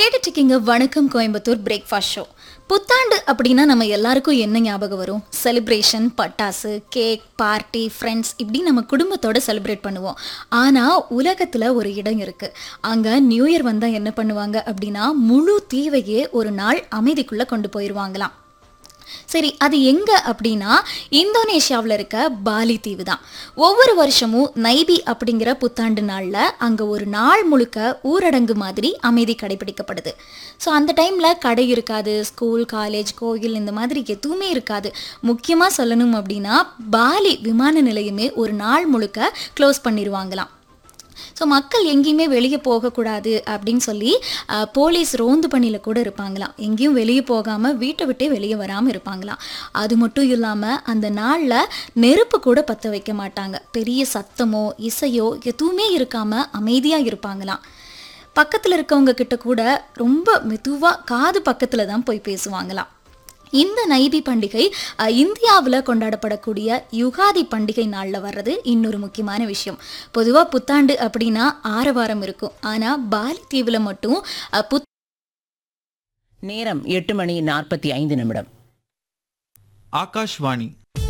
கேட்டுட்டு இருக்கீங்க வணக்கம் கோயம்புத்தூர் பிரேக்ஃபாஸ்ட் ஷோ புத்தாண்டு அப்படின்னா நம்ம எல்லாருக்கும் என்ன ஞாபகம் வரும் செலிப்ரேஷன் பட்டாசு கேக் பார்ட்டி ஃப்ரெண்ட்ஸ் இப்படி நம்ம குடும்பத்தோட செலிப்ரேட் பண்ணுவோம் ஆனால் உலகத்தில் ஒரு இடம் இருக்குது அங்கே நியூ இயர் வந்தால் என்ன பண்ணுவாங்க அப்படின்னா முழு தீவையே ஒரு நாள் அமைதிக்குள்ளே கொண்டு போயிடுவாங்களாம் சரி அது எங்க அப்படின்னா இந்தோனேஷியாவில் இருக்க பாலி தீவு தான் ஒவ்வொரு வருஷமும் நைபி அப்படிங்கிற புத்தாண்டு நாளில் அங்கே ஒரு நாள் முழுக்க ஊரடங்கு மாதிரி அமைதி கடைபிடிக்கப்படுது ஸோ அந்த டைமில் கடை இருக்காது ஸ்கூல் காலேஜ் கோயில் இந்த மாதிரி எதுவுமே இருக்காது முக்கியமாக சொல்லணும் அப்படின்னா பாலி விமான நிலையமே ஒரு நாள் முழுக்க க்ளோஸ் பண்ணிடுவாங்களாம் ஸோ மக்கள் எங்கேயுமே வெளியே போகக்கூடாது அப்படின்னு சொல்லி அஹ், போலீஸ் ரோந்து பணியில் கூட இருப்பாங்களாம் எங்கேயும் வெளியே போகாமல் வீட்டை விட்டே வெளியே வராமல் இருப்பாங்களாம் அது மட்டும் இல்லாமல் அந்த நாளில் நெருப்பு கூட பற்ற வைக்க மாட்டாங்க பெரிய சத்தமோ இசையோ எதுவுமே இருக்காமல் அமைதியாக இருப்பாங்களாம் பக்கத்தில் இருக்கவங்க கிட்ட கூட ரொம்ப மெதுவாக காது பக்கத்தில் தான் போய் பேசுவாங்களாம் இந்த நைபி பண்டிகை இந்தியாவில் கொண்டாடப்படக்கூடிய யுகாதி பண்டிகை நாளில் வர்றது இன்னொரு முக்கியமான விஷயம் பொதுவாக புத்தாண்டு அப்படின்னா ஆரவாரம் இருக்கும் ஆனால் பாலி தீவில் மட்டும் அஹ், புத் நேரம் எட்டு மணி நாற்பத்தி ஐந்து நிமிடம் ஆகாஷ்வாணி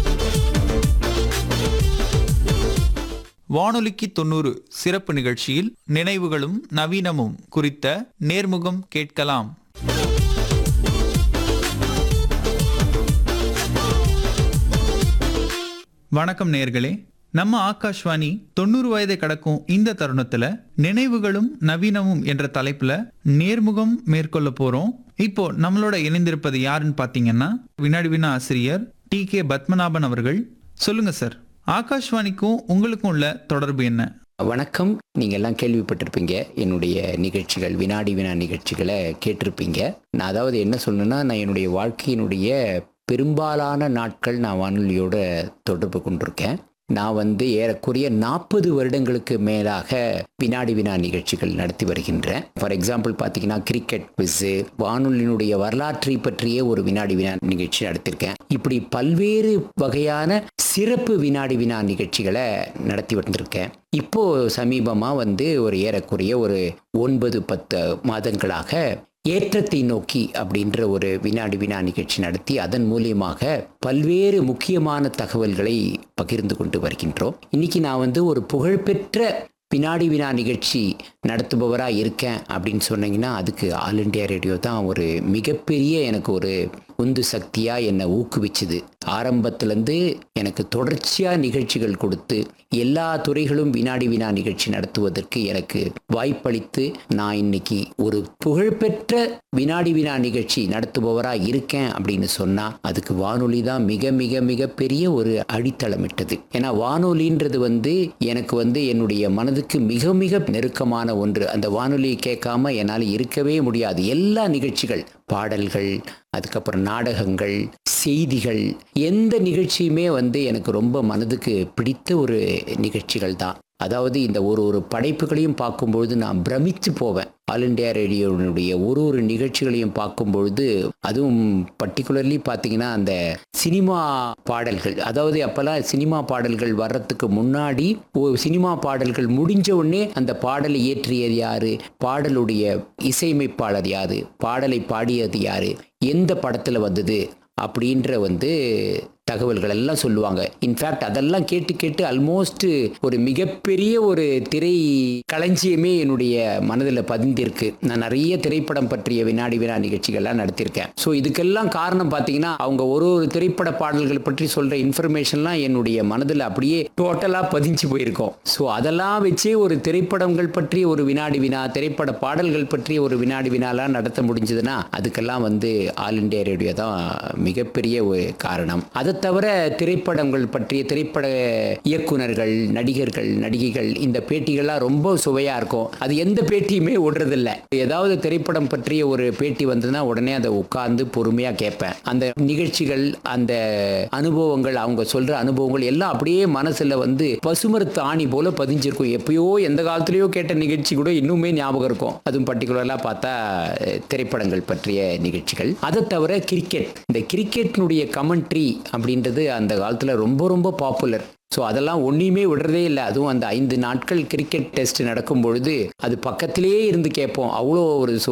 வானொலிக்கு தொண்ணூறு சிறப்பு நிகழ்ச்சியில் நினைவுகளும் நவீனமும் குறித்த நேர்முகம் கேட்கலாம் வணக்கம் நேர்களே நம்ம ஆகாஷ்வாணி தொண்ணூறு வயதை கடக்கும் இந்த தருணத்துல நினைவுகளும் நவீனமும் என்ற தலைப்புல நேர்முகம் மேற்கொள்ள போறோம் இப்போ நம்மளோட இணைந்திருப்பது யாருன்னு பாத்தீங்கன்னா வினாடி வினா ஆசிரியர் டி கே பத்மநாபன் அவர்கள் சொல்லுங்க சார் ஆகாஷ்வாணிக்கும் உங்களுக்கும் உள்ள தொடர்பு என்ன வணக்கம் நீங்கள் எல்லாம் கேள்விப்பட்டிருப்பீங்க என்னுடைய நிகழ்ச்சிகள் வினாடி வினா நிகழ்ச்சிகளை கேட்டிருப்பீங்க நான் அதாவது என்ன சொல்லணும்னா நான் என்னுடைய வாழ்க்கையினுடைய பெரும்பாலான நாட்கள் நான் வானொலியோட தொடர்பு கொண்டிருக்கேன் நான் வந்து ஏறக்குறைய நாற்பது வருடங்களுக்கு மேலாக வினாடி வினா நிகழ்ச்சிகள் நடத்தி வருகின்றேன் ஃபார் எக்ஸாம்பிள் பார்த்தீங்கன்னா கிரிக்கெட் குவிஸு வானொலியினுடைய வரலாற்றை பற்றிய ஒரு வினாடி வினா நிகழ்ச்சி நடத்தியிருக்கேன் இப்படி பல்வேறு வகையான சிறப்பு வினாடி வினா நிகழ்ச்சிகளை நடத்தி வந்திருக்கேன் இப்போ சமீபமா வந்து ஒரு ஏறக்குறைய ஒரு ஒன்பது பத்து மாதங்களாக ஏற்றத்தை நோக்கி அப்படின்ற ஒரு வினாடி வினா நிகழ்ச்சி நடத்தி அதன் மூலியமாக பல்வேறு முக்கியமான தகவல்களை பகிர்ந்து கொண்டு வருகின்றோம் இன்னைக்கு நான் வந்து ஒரு புகழ்பெற்ற வினாடி வினா நிகழ்ச்சி நடத்துபவராக இருக்கேன் அப்படின்னு சொன்னீங்கன்னா அதுக்கு ஆல் இண்டியா ரேடியோ தான் ஒரு மிகப்பெரிய எனக்கு ஒரு உந்து சக்தியாக என்னை ஊக்குவிச்சுது ஆரம்பத்திலேருந்து எனக்கு தொடர்ச்சியாக நிகழ்ச்சிகள் கொடுத்து எல்லா துறைகளும் வினாடி வினா நிகழ்ச்சி நடத்துவதற்கு எனக்கு வாய்ப்பளித்து நான் இன்னைக்கு ஒரு புகழ்பெற்ற வினாடி வினா நிகழ்ச்சி நடத்துபவராக இருக்கேன் அப்படின்னு சொன்னால் அதுக்கு வானொலி தான் மிக மிக மிக பெரிய ஒரு அடித்தளமிட்டது ஏன்னா வானொலின்றது வந்து எனக்கு வந்து என்னுடைய மனதுக்கு மிக மிக நெருக்கமான ஒன்று அந்த வானொலியை கேட்காம என்னால் இருக்கவே முடியாது எல்லா நிகழ்ச்சிகள் பாடல்கள் அதுக்கப்புறம் நாடகங்கள் செய்திகள் எந்த நிகழ்ச்சியுமே வந்து எனக்கு ரொம்ப மனதுக்கு பிடித்த ஒரு நிகழ்ச்சிகள் தான் அதாவது இந்த ஒரு ஒரு படைப்புகளையும் பார்க்கும்பொழுது நான் பிரமித்து போவேன் ஆல் இண்டியா ரேடியோனுடைய ஒரு ஒரு நிகழ்ச்சிகளையும் பார்க்கும்பொழுது அதுவும் பர்டிகுலர்லி பார்த்தீங்கன்னா அந்த சினிமா பாடல்கள் அதாவது அப்போல்லாம் சினிமா பாடல்கள் வர்றதுக்கு முன்னாடி ஒரு சினிமா பாடல்கள் முடிஞ்ச உடனே அந்த பாடலை இயற்றியது யாரு பாடலுடைய இசையமைப்பாளர் யாரு பாடலை பாடியது யாரு எந்த படத்தில் வந்தது அப்படின்ற வந்து தகவல்கள் எல்லாம் சொல்லுவாங்க இன்ஃபேக்ட் அதெல்லாம் கேட்டு கேட்டு ஆல்மோஸ்ட் ஒரு மிகப்பெரிய ஒரு திரை களஞ்சியமே என்னுடைய மனதில் பதிந்திருக்கு நான் நிறைய திரைப்படம் பற்றிய வினாடி வினா நிகழ்ச்சிகள்லாம் நடத்தியிருக்கேன் ஸோ இதுக்கெல்லாம் காரணம் பார்த்தீங்கன்னா அவங்க ஒரு ஒரு திரைப்பட பாடல்கள் பற்றி சொல்கிற இன்ஃபர்மேஷன்லாம் என்னுடைய மனதில் அப்படியே டோட்டலாக பதிஞ்சு போயிருக்கோம் ஸோ அதெல்லாம் வச்சே ஒரு திரைப்படங்கள் பற்றிய ஒரு வினாடி வினா திரைப்பட பாடல்கள் பற்றிய ஒரு வினாடி வினாலாம் நடத்த முடிஞ்சதுன்னா அதுக்கெல்லாம் வந்து ஆல் இண்டியா ரேடியோ தான் மிகப்பெரிய ஒரு காரணம் அதை தவிர திரைப்படங்கள் பற்றிய திரைப்பட இயக்குனர்கள் நடிகர்கள் நடிகைகள் இந்த பேட்டிகள்லாம் ரொம்ப சுவையாக இருக்கும் அது எந்த பேட்டியுமே விடுறதில்ல ஏதாவது திரைப்படம் பற்றிய ஒரு பேட்டி வந்ததுன்னா உடனே அதை உட்கார்ந்து பொறுமையாக கேட்பேன் அந்த நிகழ்ச்சிகள் அந்த அனுபவங்கள் அவங்க சொல்ற அனுபவங்கள் எல்லாம் அப்படியே மனசுல வந்து பசுமரத்து ஆணி போல பதிஞ்சிருக்கும் எப்பயோ எந்த காலத்திலயோ கேட்ட நிகழ்ச்சி கூட இன்னுமே ஞாபகம் இருக்கும் அதுவும் பர்டிகுலராக பார்த்தா அஹ், திரைப்படங்கள் பற்றிய நிகழ்ச்சிகள் அதை தவிர கிரிக்கெட் இந்த கிரிக்கெட்னுடைய கமெண்ட்ரி அப்படின்றது அந்த காலத்தில் ரொம்ப ரொம்ப பாப்புலர் ஸோ அதெல்லாம் ஒன்றையுமே விடுறதே இல்லை அதுவும் அந்த ஐந்து நாட்கள் கிரிக்கெட் டெஸ்ட் நடக்கும் பொழுது அது பக்கத்திலேயே இருந்து கேட்போம் அவ்வளோ ஒரு